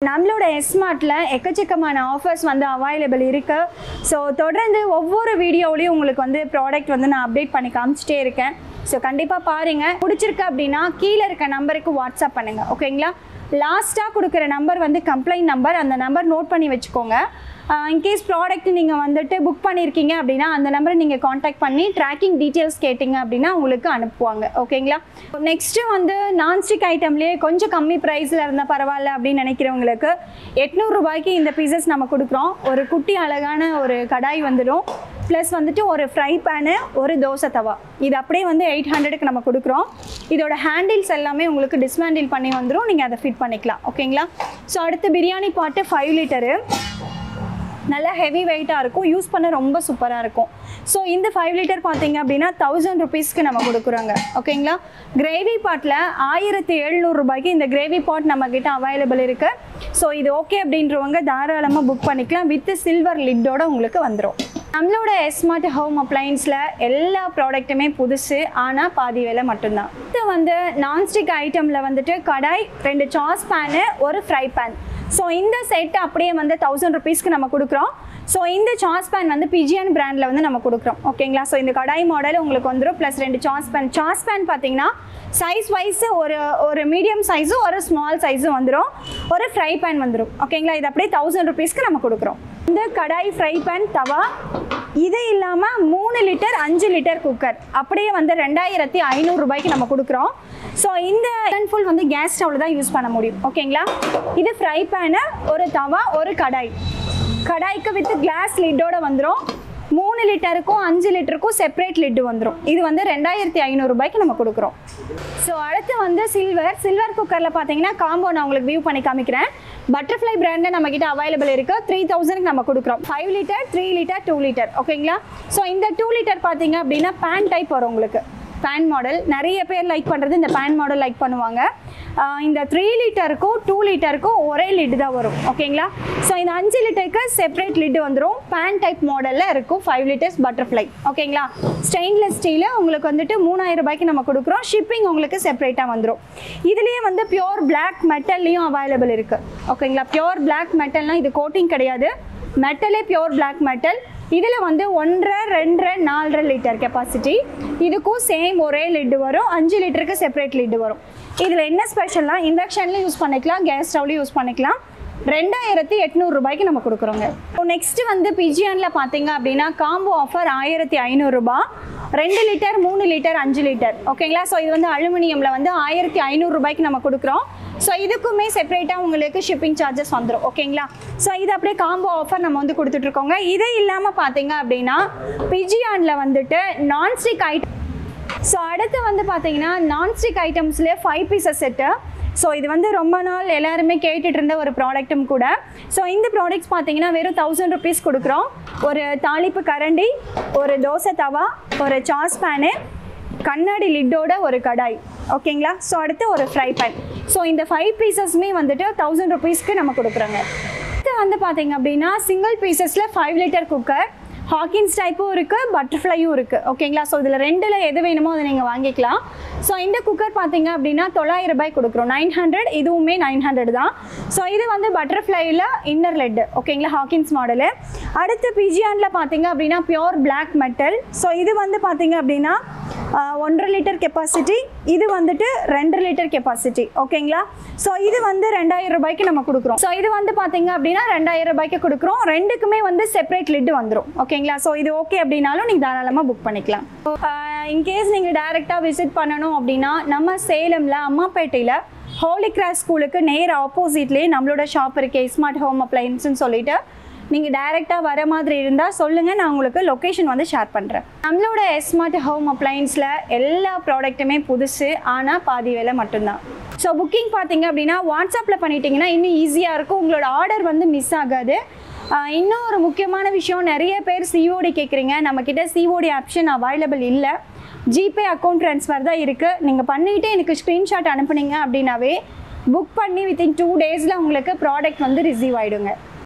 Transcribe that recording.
நம்மளோட எஸ்மார்ட்டில் எக்கச்சக்கமான ஆஃபர்ஸ் வந்து அவைலபிள் இருக்குது ஸோ தொடர்ந்து ஒவ்வொரு வீடியோவிலையும் உங்களுக்கு வந்து ப்ராடக்ட் வந்து நான் அப்டேட் பண்ணி காமிச்சிட்டே இருக்கேன் ஸோ கண்டிப்பாக பாருங்கள் பிடிச்சிருக்கு அப்படின்னா கீழே இருக்க நம்பருக்கு வாட்ஸ்அப் பண்ணுங்கள் ஓகேங்களா லாஸ்ட்டாக கொடுக்குற நம்பர் வந்து கம்ப்ளைண்ட் நம்பர் அந்த நம்பர் நோட் பண்ணி வச்சுக்கோங்க இன்கேஸ் ப்ராடக்ட் நீங்கள் வந்துட்டு புக் பண்ணியிருக்கீங்க அப்படின்னா அந்த நம்பரை நீங்கள் காண்டாக்ட் பண்ணி ட்ராக்கிங் டீட்டெயில்ஸ் கேட்டிங்க அப்படின்னா உங்களுக்கு அனுப்புவாங்க ஓகேங்களா நெக்ஸ்ட்டு வந்து நான்ஸ்டிக் ஐட்டம்லேயே கொஞ்சம் கம்மி ப்ரைஸில் இருந்தால் பரவாயில்ல அப்படின்னு நினைக்கிறவங்களுக்கு எட்நூறுரூபாய்க்கு இந்த பீசஸ் நம்ம கொடுக்குறோம் ஒரு குட்டி அழகான ஒரு கடாய் வந்துடும் ப்ளஸ் வந்துட்டு ஒரு ஃப்ரை பேனு ஒரு தோசை தவா இது அப்படியே வந்து எயிட் ஹண்ட்ரடுக்கு நம்ம கொடுக்குறோம் இதோட ஹேண்டில்ஸ் எல்லாமே உங்களுக்கு டிஸ்மேண்டில் பண்ணி வந்துடும் நீங்கள் அதை ஃபிட் பண்ணிக்கலாம் ஓகேங்களா ஸோ அடுத்து பிரியாணி பாட்டு ஃபைவ் லிட்டரு நல்லா ஹெவி வெயிட்டாக இருக்கும் யூஸ் பண்ண ரொம்ப சூப்பராக இருக்கும் ஸோ இந்த ஃபைவ் லிட்டர் பார்த்தீங்க அப்படின்னா தௌசண்ட் ருபீஸ்க்கு நம்ம கொடுக்குறோங்க ஓகேங்களா கிரேவி பாட்டில் ஆயிரத்தி எழுநூறுபாய்க்கு இந்த கிரேவி பாட் நம்மக்கிட்ட அவைலபிள் இருக்குது ஸோ இது ஓகே அப்படின்றவங்க தாராளமாக புக் பண்ணிக்கலாம் வித் சில்வர் லிட்டோட உங்களுக்கு வந்துடும் நம்மளோட எஸ்மார்ட் ஹோம் அப்ளைன்ஸில் எல்லா ப்ராடக்ட்டுமே புதுசு ஆனால் பாதி விலை மட்டும்தான் இது வந்து நான்ஸ்டிக் ஐட்டமில் வந்துட்டு கடாய் ரெண்டு சாஸ் பேனு ஒரு ஃப்ரை பேன் ஸோ இந்த செட் அப்படியே வந்து தௌசண்ட் ருபீஸ்க்கு நம்ம கொடுக்குறோம் ஸோ இந்த சாஸ் பேன் வந்து பிஜியன் பிராண்டில் வந்து நம்ம கொடுக்குறோம் ஓகேங்களா ஸோ இந்த கடாய் மாடல் உங்களுக்கு வந்துடும் ப்ளஸ் ரெண்டு சாஸ் பேன் சாஸ் பேன் பார்த்தீங்கன்னா சைஸ் வைஸ் ஒரு ஒரு மீடியம் சைஸும் ஒரு ஸ்மால் சைஸும் வந்துடும் ஒரு ஃப்ரை பேன் வந்துடும் ஓகேங்களா இது அப்படியே தௌசண்ட் ருபீஸ்க்கு நம்ம கொடுக்குறோம் இந்த கடாய் ஃப்ரை பேன் தவா இது இல்லாமல் மூணு லிட்டர் அஞ்சு லிட்டர் குக்கர் அப்படியே வந்து ரெண்டாயிரத்தி ஐநூறுரூபாய்க்கு நம்ம கொடுக்குறோம் ஸோ இந்த ஃபுல் வந்து கேஸ் ஸ்டவ்வில் தான் யூஸ் பண்ண முடியும் ஓகேங்களா இது ஃப்ரை பேனு ஒரு தவா ஒரு கடாய் கடாய்க்கு வித் கிளாஸ் லிட்டோட வந்துடும் மூணு லிட்டருக்கும் அஞ்சு லிட்டருக்கும் செப்பரேட் லிட்டு வந்துடும் இது வந்து ரெண்டாயிரத்தி ஐநூறுரூபாய்க்கு நம்ம கொடுக்குறோம் ஸோ அடுத்து வந்து சில்வர் சில்வர் குக்கரில் பார்த்தீங்கன்னா காம்போ நான் உங்களுக்கு வியூ பண்ணி காமிக்கிறேன் பட்டர்ஃப்ளை பிராண்டில் நம்மக்கிட்ட அவைலபிள் இருக்குது த்ரீ தௌசண்ட்க்கு நம்ம கொடுக்குறோம் five litre three litre two litre ஓகேங்களா ஸோ இந்த டூ லிட்டர் பார்த்தீங்க அப்படின்னா பேன் டைப் வரும் உங்களுக்கு பேன் மாடல் நிறைய பேர் லைக் பண்ணுறது இந்த பேன் மாடல் லைக் பண்ணுவாங்க ஆஹ் இந்த த்ரீ லிட்டருக்கும் டூ லிட்டருக்கும் ஒரே லிட் தான் வரும் ஓகேங்களா ஸோ இந்த அஞ்சு லிட்டருக்கு செப்பரேட் லிட் வந்துடும் பேன் டைப் மாடலில் இருக்கும் ஃபைவ் லிட்டர்ஸ் பட்டர்ஃப்ளை ஓகேங்களா ஸ்டெயின்லெஸ் ஸ்டீலு உங்களுக்கு வந்துட்டு மூணாயிரம் ரூபாய்க்கு நம்ம கொடுக்குறோம் ஷிப்பிங் உங்களுக்கு செப்பரேட்டாக வந்துடும் இதுலேயே வந்து பியோர் பிளாக் மெட்டல்லையும் அவைலபிள் இருக்குது ஓகேங்களா பியோர் பிளாக் மெட்டல்னால் இது கோட்டிங் கிடையாது மெட்டலே பியோர் பிளாக் மெட்டல் இதில் வந்து ஒன்றரை ரெண்டரை நாலரை லிட்டர் கெப்பாசிட்டி இதுக்கும் சேம் ஒரே லிட்டு வரும் அஞ்சு லிட்டருக்கு செப்பரேட் லிட்டு வரும் இதில் என்ன ஸ்பெஷல்னால் இண்டக்ஷன்லையும் யூஸ் பண்ணிக்கலாம் கேஸ் ஸ்டவ்லையும் யூஸ் பண்ணிக்கலாம் ரெண்டாயிரத்தி எட்நூறுரூபாய்க்கு நம்ம கொடுக்குறோங்க நெக்ஸ்ட் வந்து பிஜியானில் பார்த்தீங்க அப்படின்னா காம்போ ஆஃபர் ஆயிரத்தி ஐநூறுரூபா ரெண்டு லிட்டர் மூணு லிட்டர் அஞ்சு லிட்டர் ஓகேங்களா ஸோ இது வந்து அலுமினியமில் வந்து ஆயிரத்தி ஐநூறுரூபாய்க்கு நம்ம கொடுக்குறோம் ஸோ இதுக்குமே செப்பரேட்டாக உங்களுக்கு ஷிப்பிங் சார்ஜஸ் வந்துடும் ஓகேங்களா ஸோ இது அப்படியே காம்போ ஆஃபர் நம்ம வந்து கொடுத்துட்ருக்கோங்க இது இல்லாமல் பார்த்தீங்க அப்படின்னா பிஜியானில் வந்துட்டு நான்ஸ்டிக் ஐட்டம் ஸோ அடுத்து வந்து பார்த்தீங்கன்னா நான்ஸ்டிக் ஐட்டம்ஸ்லேயே ஃபைவ் பீசஸ் செட்டு ஸோ இது வந்து ரொம்ப நாள் எல்லாருமே கேட்டுட்டு இருந்த ஒரு ப்ராடக்ட்டும் கூட ஸோ இந்த ப்ராடக்ட்ஸ் பார்த்தீங்கன்னா வெறும் தௌசண்ட் ருபீஸ் கொடுக்குறோம் ஒரு தாளிப்பு கரண்டி ஒரு தோசை தவா ஒரு சாஸ் பேனு கண்ணாடி லிட்டோட ஒரு கடாய் ஓகேங்களா ஸோ அடுத்து ஒரு ஃப்ரை பேன் ஸோ இந்த ஃபைவ் பீசஸ்மே வந்துட்டு தௌசண்ட் ருபீஸ்க்கு நம்ம கொடுக்குறோங்க அடுத்து வந்து பார்த்தீங்க அப்படின்னா சிங்கிள் பீசஸில் ஃபைவ் லிட்டர் குக்கர் ஹாக்கின்ஸ் டைப்பும் இருக்குது பட்டர்ஃப்ளையும் இருக்குது ஓகேங்களா ஸோ இதில் ரெண்டில் எது வேணுமோ அதை நீங்கள் வாங்கிக்கலாம் ஸோ இந்த குக்கர் பார்த்தீங்க அப்படின்னா தொள்ளாயிரம் ரூபாய் கொடுக்குறோம் நைன் ஹண்ட்ரட் இதுவுமே நைன் ஹண்ட்ரட் தான் ஸோ இது வந்து பட்டர்ஃப்ளையில் இன்னர் லெட் ஓகேங்களா ஹாக்கின்ஸ் மாடலு அடுத்து பிஜியானில் பார்த்தீங்க அப்படின்னா பியோர் பிளாக் மெட்டல் ஸோ இது வந்து பார்த்தீங்க அப்படின்னா ஆஹ், ஒன்றரை லிட்டர் கெப்பாசிட்டி இது வந்துட்டு ரெண்டு லிட்டர் கெப்பாசிட்டி ஓகேங்களா ஸோ இது வந்து ரெண்டாயிரம் ரூபாய்க்கு நம்ம கொடுக்குறோம் ஸோ இது வந்து பார்த்தீங்க அப்படின்னா ரெண்டாயிரம் ரூபாய்க்கு கொடுக்குறோம் ரெண்டுக்குமே வந்து செப்பரேட் லிட் வந்துடும் ஓகேங்களா ஸோ இது ஓகே அப்படின்னாலும் நீங்கள் தாராளமாக புக் பண்ணிக்கலாம் இன்கேஸ் நீங்கள் டைரெக்டாக விசிட் பண்ணணும் அப்படின்னா நம்ம சேலமில் அம்மாப்பேட்டையில் ஹோலி கிராஸ் ஸ்கூலுக்கு நேர் ஆப்போசிட்லேயே நம்மளோட ஷாப் இருக்கு ஸ்மார்ட் ஹோம் அப்ளைன்ஸ்னு சொல்லிட்டு நீங்கள் டைரெக்டாக வர மாதிரி இருந்தால் சொல்லுங்கள் நான் உங்களுக்கு லொக்கேஷன் வந்து ஷேர் பண்ணுறேன் நம்மளோட ஸ்மார்ட் ஹோம் அப்ளைன்ஸில் எல்லா ப்ராடக்ட்டுமே புதுசு ஆனால் பாதி விலை மட்டும்தான் ஸோ புக்கிங் பார்த்தீங்க அப்படின்னா வாட்ஸ்அப்பில் பண்ணிட்டீங்கன்னா இன்னும் ஈஸியாக இருக்கும் உங்களோட ஆர்டர் வந்து மிஸ் ஆகாது ஆஹ் இன்னும் ஒரு முக்கியமான விஷயம் நிறைய பேர் சிஓடி கேட்குறீங்க நம்மக்கிட்ட சிஓடி ஆப்ஷன் அவைலபிள் இல்லை ஜிபே அக்கௌண்ட் ட்ரான்ஸ்ஃபர் தான் இருக்குது நீங்கள் பண்ணிவிட்டு எனக்கு ஸ்க்ரீன்ஷாட் அனுப்புனீங்க அப்படின்னாவே புக் பண்ணி வித்தின் டூ டேஸில் உங்களுக்கு ப்ராடக்ட் வந்து ரிசீவ் ஆகிடுங்க